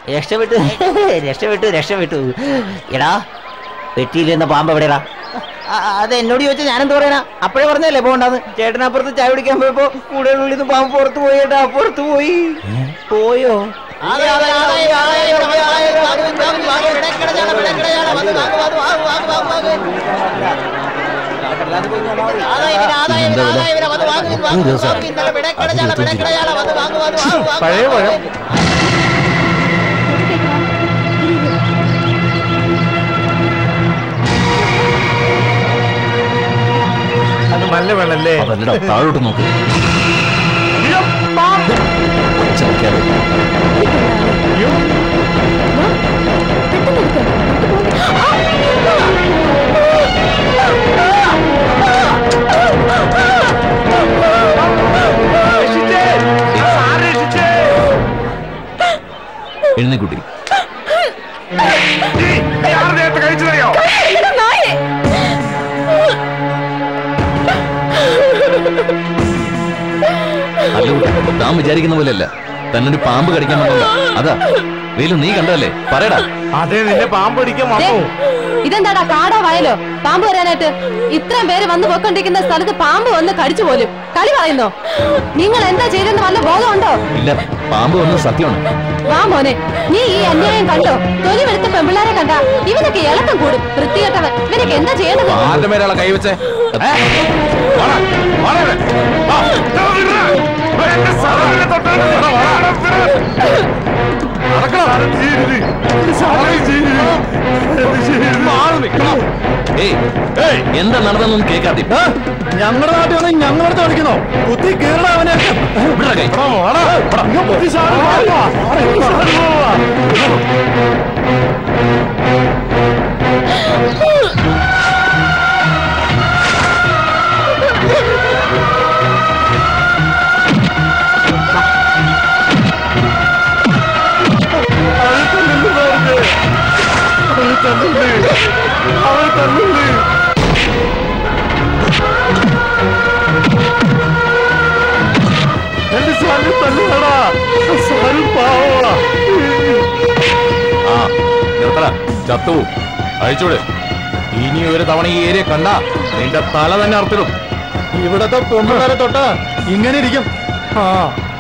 രക്ഷപ്പെട്ടു രക്ഷപ്പെട്ടു രക്ഷപ്പെട്ടു എടാ പെട്ടിയിലിരുന്ന പാമ്പ് എവിടെയാ അത് എന്നോട് ചോദിച്ചാൽ ഞാനെന്ത് പറയാനാ അപ്പോഴേ പറഞ്ഞല്ലേ പോകണ്ടെന്ന് ചേട്ടനപ്പുറത്ത് ചായ കുടിക്കാൻ പോയപ്പോ കൂടെ ഉള്ളിൽ നിന്ന് പാമ്പ് പുറത്ത് പോയി ഏട്ടാ പുറത്ത് പോയി പോയോ പഴയ പഴം അത് നല്ല വെള്ളല്ലേ അതല്ലടാ താഴോട്ട് നോക്ക് ചക്കാതെ. എഴുന്നേക്കുട്ടി കഴിച്ചതയോ അല്ല കുട്ടി, താൻ വിചാരിക്കുന്ന പോലെയല്ല തന്നൊരു പാമ്പ് കടിക്കാൻ വന്നതാ അതാ വേലു നീ കണ്ടതല്ലേ പറയടാ അതെ നിന്നെ പാമ്പ് പിടിക്കാൻ ദേ, വന്നു ഇതെന്താടാ കാടോ വയലോ പാമ്പ് വരാനായിട്ട് ഇത്രയും പേര് വന്ന് പോയിക്കൊണ്ടിരിക്കുന്ന സ്ഥലത്ത് പാമ്പ് വന്ന് കടിച്ചു പോലും കളി പറയുന്നോ നിങ്ങൾ എന്താ ചെയ്തെന്ന് വല്ല ബോധമുണ്ടോ ഇല്ല പാമ്പ് വന്നത് സത്യമാണ് വാ മോനെ നീ ഈ അന്യായം കണ്ടോ തൊലി വെളുത്ത പെമ്പിള്ളാരെ കണ്ട ഇവനൊക്കെ ഇളക്കം കൂടും വൃത്തികെട്ടവൻ ഇവനൊക്കെ എന്താ ചെയ്യേണ്ടത് ആരുടെ മേലാളെ കൈവച്ചേ ഏയ് എന്താ നടന്നൊന്നും കേൾക്കാതെ ഞങ്ങളുടെ നാട്ടിൽ വന്ന് ഞങ്ങളടുത്ത് കളിക്കുന്നോ കുത്തി കീറണ അവനെ വിടടാ കൈ. അവൾ തന്നുണ്ട് എന്റെ സാധനം തന്നുടാ സാധനം പാവാ ആ നിർത്തട ചത്തു അഴിച്ചൂടെ ഇനി ഒരു തവണ ഈ ഏരിയ കണ്ട നിന്റെ തല തന്നെ അർത്തിടും ഇവിടത്തെ പൊമ്പുകാരെ തൊട്ട ഇങ്ങനെ ഇരിക്കും ആ